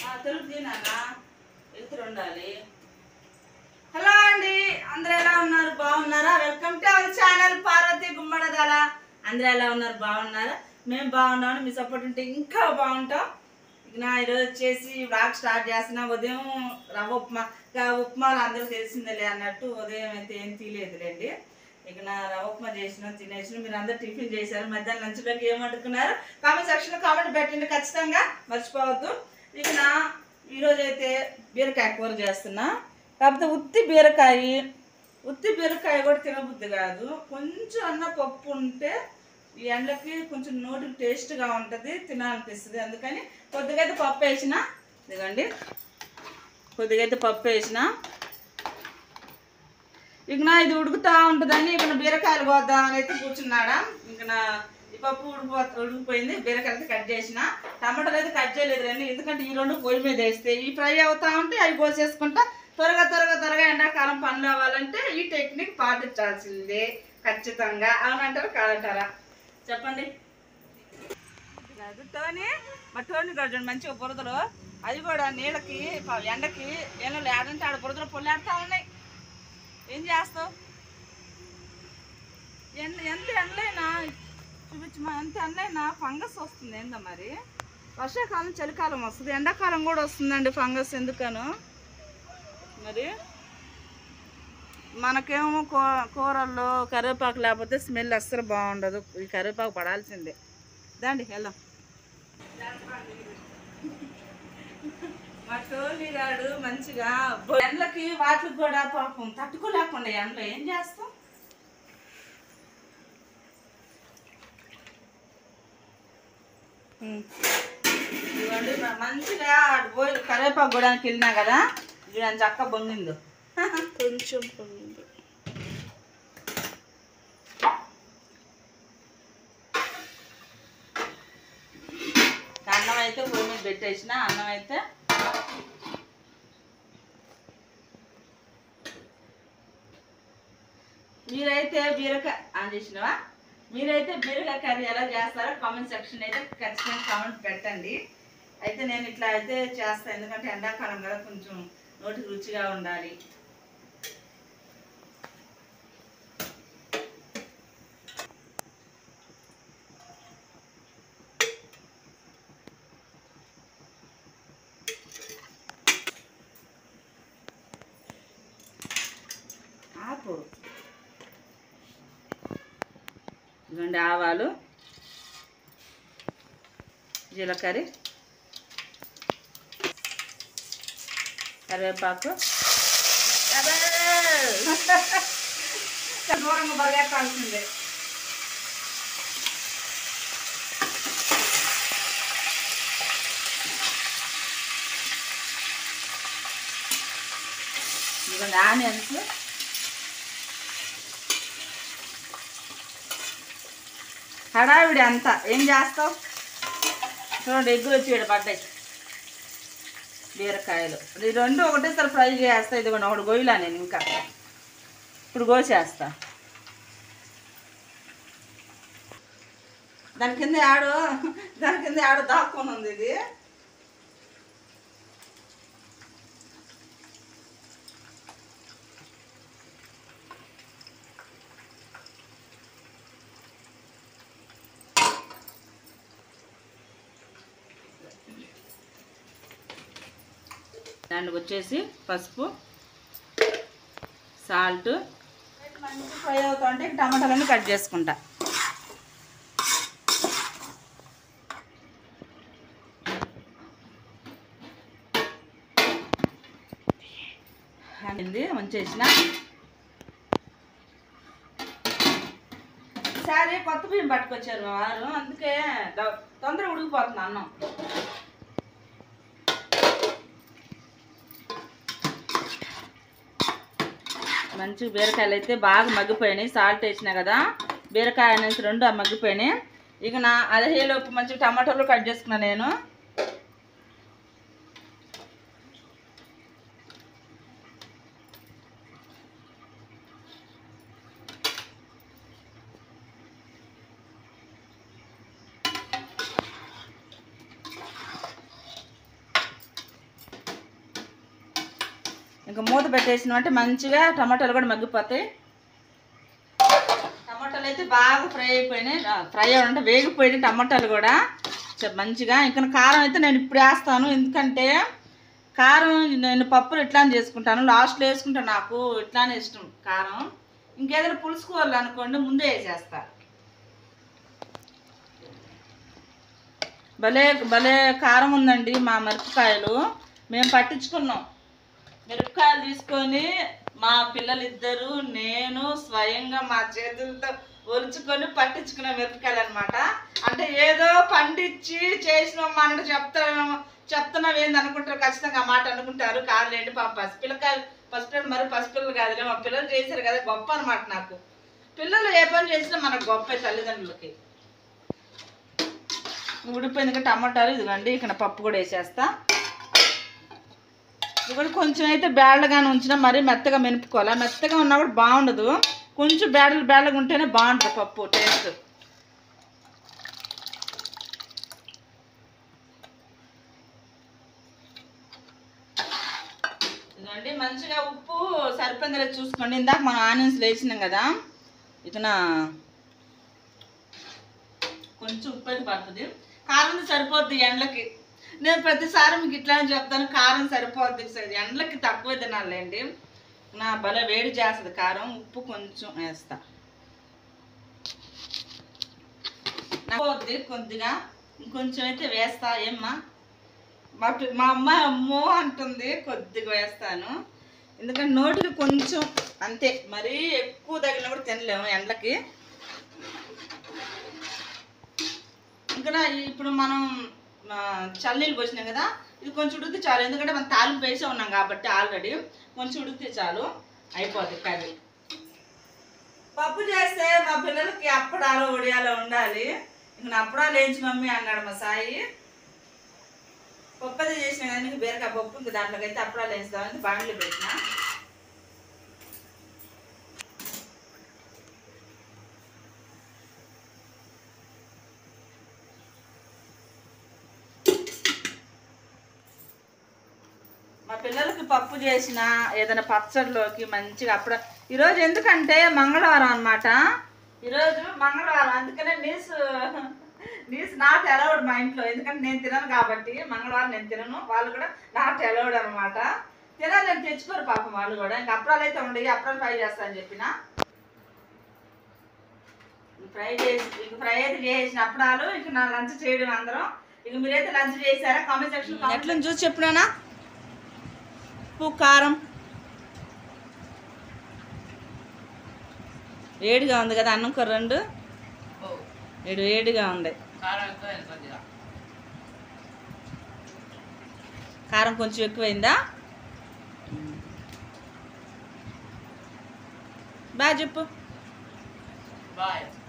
ఆ, తెలుగు తినాలా ఎదురు ఉండాలి హలో అండి అందరూ ఎలా ఉన్నారు బాగున్నారా welcome to our channel Parvathi Gummadadala అందరూ ఎలా ఉన్నారు బాగున్నారా మేము బాగున్నాం మీ సపోర్ట్ ఉంటే ఇంకా బాగుంటాం ఇక నా ఈరోజు వచ్చేసి బ్లాగ్ స్టార్ట్ చేస్తున్నా ఉదయం రవ్వ ఉప్మా ఇంకా ఉప్మాలు అందరూ తెలిసిందేలే అన్నట్టు ఉదయం అయితే ఏం తీయలేదులేండి ఇక నా రవ్వ ఉప్మా చేసిన తినేసిన మీరు అందరూ టిఫిన్ చేశారు మధ్యాహ్నం లంచ్లోకి ఏం వండుకున్నారు కామెంట్ సెక్షన్లో కామెంట్ పెట్టండి ఖచ్చితంగా మర్చిపోవద్దు ఇక నా ఈరోజు అయితే బీరకాయ కూర చేస్తున్నా కాకపోతే ఉత్తి బీరకాయ ఉత్తి బీరకాయ కూడా తినబుద్ధి కాదు కొంచెం అన్న పప్పు ఉంటే ఈ ఎండకి కొంచెం నోటికి టేస్ట్గా ఉంటుంది తినాలనిపిస్తుంది అందుకని కొద్దిగా అయితే పప్పు వేసిన ఇదిగోండి కొద్దిగా అయితే పప్పు వేసిన ఇక నా ఇది ఉడుకుతా ఉంటుందని ఇక నా బీరకాయలు కోద్దామని అయితే కూర్చున్నాడా ఇంక నా ఈ పప్పు ఉడికిపో ఉడికిపోయింది బీరకాయలు అయితే కట్ చేసిన టమాటాలు అయితే కట్ చేయలేదు రండి ఎందుకంటే ఈ రెండు పొయ్యి మీద వేస్తే ఈ ఫ్రై అవుతా ఉంటే అవి కోసేసుకుంటా త్వరగా త్వరగా త్వరగా ఎండాకాలం పనులు అవ్వాలంటే ఈ టెక్నిక్ పాటించాల్సిందే ఖచ్చితంగా అవునంటారా కాదంటారా చెప్పండి టోని మా టోని కూడా చూడండి మంచిగా బురదలు అది కూడా నీళ్ళకి ప- ఎండకి ఏమో లేదంటే ఆడ బురదలు పొల్లాడుతూ ఉన్నాయి ఏం చేస్తావు ఎండ ఎంత ఎండలైనా చూపించమా ఎంత ఎండలైనా ఫంగస్ వస్తుంది ఏందో మరి వర్షాకాలం చలికాలం వస్తుంది ఎండాకాలం కూడా వస్తుందండి ఫంగస్ ఎందుకను మరి మనకేమో కూ కూరల్లో కరివేపాకు లేకపోతే స్మెల్ అస్సలు బాగుండదు ఈ కరివేపాకు పడాల్సిందే దాండి వెళ్దాం మా టోలీ గాడు మంచిగా బొ- ఎండలకి వాటికి కూడా పాపం తట్టుకోలేకుండా ఎండలో ఏం చేస్తాం ఉమ్. ఇదిగోండి మ- మంచిగా అటు పోయి కరివేపాకు కూడా వెళ్ళినా కదా ఇది అని చక్క బొంగిందో కొంచెం పొంగింది అన్నం అయితే పొయ్యి మీద పెట్టేసిన అన్నం అయితే మీరైతే బీరకాయ ఆన్ చేసినవా మీరైతే బీరకాయ కర్రీ ఎలా చేస్తారో కామెంట్ సెక్షన్ అయితే ఖచ్చితంగా కామెంట్ పెట్టండి అయితే నేను ఇట్లా అయితే చేస్తాను ఎందుకంటే ఎండాకాలం కదా కొంచెం నోటికి రుచిగా ఉండాలి ఆపు ఇదిగోండి ఆవాలు జీలకర్ర కరివేపాకు అబ్బే! దూరంగా బాగా కాల్సిందే ఇదిగోండి ఆనియన్స్ హడావిడి అంతా ఏం చేస్తావు చూడండి ఎగ్గులు వచ్చి ఈడ పడ్డాయి బీరకాయలు ఈ రెండు ఒకటేసారి ఫ్రై చేస్తా ఇదిగోండి ఒకటి గొయ్యలా నేను ఇంకా ఇప్పుడు కోసేస్తా దాని కింద ఆడు దాని కింద ఆడు దాక్కొని ఉంది ఇది దానికి వచ్చేసి పసుపు సాల్ట్ మంచి ఫ్రై అవుతా ఉంటే టమాటాలన్నీ కట్ చేసుకుంటా అండి ఉంచేసిన ఈసారి కొత్త బియ్యం పట్టుకొచ్చారు మా వారు అందుకే ద- తొందరగా ఉడికిపోతుంది అన్నం మంచిగా బీరకాయలు అయితే బాగా మగ్గిపోయినాయి సాల్ట్ వేసినా కదా బీరకాయ అనేసి రెండు ఆ మగ్గిపోయినాయి ఇక నా అదే లోపు మంచిగా టమాటోలు కట్ చేసుకున్నా నేను ఇంకా మూత పెట్టేసినాం అంటే మంచిగా టమాటాలు కూడా మగ్గిపోతాయి టమాటాలు అయితే బాగా ఫ్రై అయిపోయినాయి ఆ, ఫ్రై అంటే వేగిపోయినాయి టమాటాలు కూడా చ- మంచిగా ఇంకా కారం అయితే నేను ఇప్పుడు వేస్తాను ఎందుకంటే కారం నేను పప్పులు ఇట్లానే చేసుకుంటాను లాస్ట్లో వేసుకుంటాను నాకు ఇట్లానే ఇష్టం కారం ఇంకేదైనా పులుసు కూరలు అనుకోండి ముందే వేసేస్తా భలే భలే కారం ఉందండి మా మిరపకాయలు మేము పట్టించుకున్నాం మిరపకాయలు తీసుకొని మా పిల్లలిద్దరూ నేను స్వయంగా మా చేతులతో ఒలుచుకొని పట్టించుకున్న మిరపకాయలు అనమాట అంటే ఏదో పండించి చేసినాం అన్నట్టు చెప్తాను చెప్తున్నాం ఏంది అనుకుంటారు ఖచ్చితంగా ఆ మాట అనుకుంటారు కాదులేండి పాప పసిపిల్లకాయలు పసిపిల్లలు మరి పసిపిల్లలు కాదులే మా పిల్లలు చేశారు కదా గొప్ప అనమాట నాకు పిల్లలు ఏ పని చేసినా మనకు గొప్ప తల్లిదండ్రులకి ఉడిపోయింది ఇంకా టమాటాలు ఇదిగోండి ఇక్కడ పప్పు కూడా వేసేస్తా ఇది కూడా కొంచెం అయితే బేళ్ళగానే ఉంచినా మరీ మెత్తగా మెనుపుకోవాలి మెత్తగా ఉన్నా కూడా బాగుండదు కొంచెం బేడలు బేళ్ళగా ఉంటేనే బాగుంటుంది పప్పు టేస్ట్ ఇదండి మంచిగా ఉప్పు సరిపోయింది లేదా చూసుకోండి ఇందాక మనం ఆనియన్స్ వేసినాం కదా ఇక కొంచెం ఉప్పు అయితే పడుతుంది కారం సరిపోద్ది ఎండలకి నేను ప్రతిసారి మీకు ఇట్లానే చెప్తాను కారం సరిపోద్ది సరే ఎండలకి తక్కువ తినాలండి నా భలే వేడి చేస్తుంది కారం ఉప్పు కొంచెం వేస్తా పోద్ది కొద్దిగా ఇంకొంచెం అయితే వేస్తా ఏమ్మా మా పి- మా అమ్మ అమ్మో అంటుంది కొద్దిగా వేస్తాను ఎందుకంటే నోటికి కొంచెం అంతే మరీ ఎక్కువ తగిలిన కూడా తినలేము ఎండలకి ఇంకా ఇప్పుడు మనం ఆ, చల్లనీళ్ళు పోసినాం కదా ఇది కొంచెం ఉడికితే చాలు ఎందుకంటే మనం తాలింపు వేసే ఉన్నాం కాబట్టి ఆల్రెడీ కొంచెం ఉడికితే చాలు అయిపోద్ది కర్రీ పప్పు చేస్తే మా పిల్లలకి అప్పడాలు ఒడియాలు ఉండాలి ఇంక నా అప్పడాలు వేయించి మమ్మీ అన్నాడు మా సాయి పప్పు అది చేసిన కానీ ఇంక బీరకాయ పప్పు ఇంక దాంట్లోకి అయితే అప్పడాలు వేస్తామని బాండ్లు పెట్టిన మా పిల్లలకి పప్పు చేసిన ఏదైనా పచ్చడిలోకి మంచిగా అప్పుడు ఈరోజు ఎందుకంటే మంగళవారం అన్నమాట ఈరోజు మంగళవారం అందుకనే నీసు నీసు నాట్ అలౌడ్ మా ఇంట్లో ఎందుకంటే నేను తినను కాబట్టి మంగళవారం నేను తినను వాళ్ళు కూడా నాట్ అలౌడ్ అనమాట తినాలి నేను తెచ్చుకోరు పాపం వాళ్ళు కూడా ఇంకా అప్పడాలు అయితే ఉండయి అప్పడాలు ఫ్రై చేస్తా అని చెప్పిన ఫ్రై చేసి ఇంక ఫ్రై అయితే చేసిన అప్పడాలు ఇంక నా లంచ్ చేయడం అందరం ఇక మీరైతే లంచ్ చేశారా కామెంట్ సెక్షన్ ఎట్లా చూసి చెప్పినానా ఉప్పు కారం వేడిగా ఉంది కదా అన్నం కూర రెండు ఏడు వేడిగా ఉంది కారం కొంచెం ఎక్కువైందా బాగా చెప్పు బాయ్